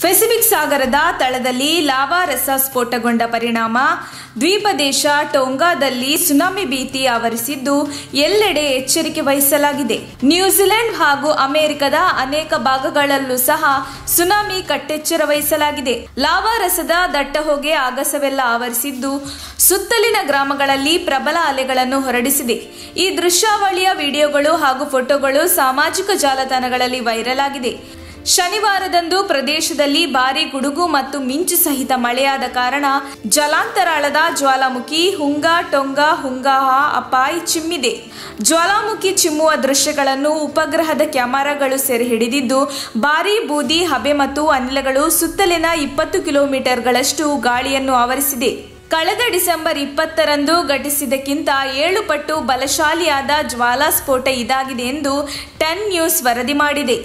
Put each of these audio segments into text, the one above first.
Pacific ಸಾಗರದ ತಳದಲ್ಲಿ lava ರಸ ಸ್ಫೋಟಗೊಂಡ ಪರಿಣಾಮ ದ್ವೀಪ ದೇಶ ಟೋಂಗಾದಲ್ಲಿ ಸುನಾಮಿ ಭೀತಿ ಆವರಿಸಿದ್ದು ಎಲ್ಲೆಡೆ ಎಚ್ಚರಿಕೆ ವಹಿಸಲಾಗಿದೆ ನ್ಯೂಜಿಲೆಂಡ್ ಹಾಗೂ ಅಮೆರಿಕದ ಅನೇಕ ಭಾಗಗಳಲ್ಲೂ ಸಹ ಸುನಾಮಿ ಕಟ್ಟೆಚ್ಚರ ವಹಿಸಲಾಗಿದೆ ಲಾವಾ ರಸದ ದಟ್ಟ ಹೊಗೆ ಆಗಸವೆಲ್ಲ ಆವರಿಸಿದ್ದು ಸುತ್ತಲಿನ ಗ್ರಾಮಗಳಲ್ಲಿ ಪ್ರಬಲ ಅಲೆಗಳನ್ನು ಹೊರಡಿಸಿದೆ ಈ ದೃಶ್ಯಾವಳಿಯ ವಿಡಿಯೋಗಳು ಹಾಗೂ ಫೋಟೋಗಳು ಸಾಮಾಜಿಕ ಜಾಲತಾಣಗಳಲ್ಲಿ ವೈರಲ್ ಆಗಿದೆ ಶನಿವಾರದಂದು ಪ್ರದೇಶದಲ್ಲಿ ಭಾರಿ ಗುಡುಗು ಮತ್ತು ಮಿಂಚು ಸಹಿತ ಮಳೆಯಾದ ಕಾರಣ ಜಲಾಂತರಾಳದ ಜ್ವಾಲಾಮುಖಿ ಹುಂಗಾ ಟೊಂಗಾ ಹುಂಗಾಹ ಅಪಾಯ್ ಚಿಮ್ಮಿದೆ ಜ್ವಾಲಾಮುಖಿ ಚಿಮ್ಮುವ ದೃಶ್ಯಗಳನ್ನು ಉಪಗ್ರಹದ ಕ್ಯಾಮೆರಾಗಳು ಸೆರೆ ಹಿಡಿದಿದ್ದು ಭಾರೀ ಬೂದಿ ಹಬೆ ಮತ್ತು ಅನಿಲಗಳು ಸುತ್ತಲಿನ ಇಪ್ಪತ್ತು ಕಿಲೋಮೀಟರ್ಗಳಷ್ಟು ಗಾಳಿಯನ್ನು ಆವರಿಸಿದೆ ಕಳೆದ ಡಿಸೆಂಬರ್ ಇಪ್ಪತ್ತರಂದು ಘಟಿಸಿದಕ್ಕಿಂತ ಏಳು ಪಟ್ಟು ಬಲಶಾಲಿಯಾದ ಜ್ವಾಲಾ ಸ್ಫೋಟ ಇದಾಗಿದೆ ಎಂದು ಟೆನ್ ನ್ಯೂಸ್ ವರದಿ ಮಾಡಿದೆ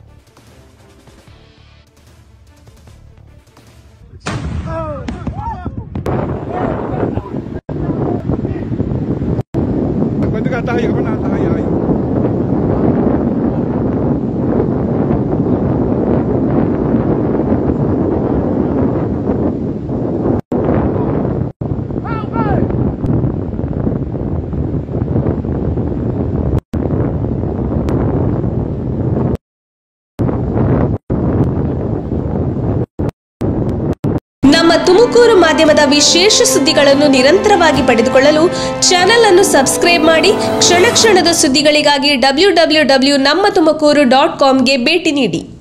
Cuando ka tayo, ka na tayo ay. ನಮ್ಮ ತುಮಕೂರು ಮಾಧ್ಯಮದ ವಿಶೇಷ ಸುದ್ದಿಗಳನ್ನು ನಿರಂತರವಾಗಿ ಪಡೆದುಕೊಳ್ಳಲು ಚಾನೆಲ್ ಅನ್ನು ಸಬ್ಸ್ಕ್ರೈಬ್ ಮಾಡಿ ಕ್ಷಣ ಕ್ಷಣದ ಸುದ್ದಿಗಳಿಗಾಗಿ ಡಬ್ಲ್ಯೂ ಡಬ್ಲ್ಯೂ ಡಬ್ಲ್ಯೂ ನಮ್ಮ ತುಮಕೂರು ಡಾಟ್ ಕಾಮ್ಗೆ ಭೇಟಿ ನೀಡಿ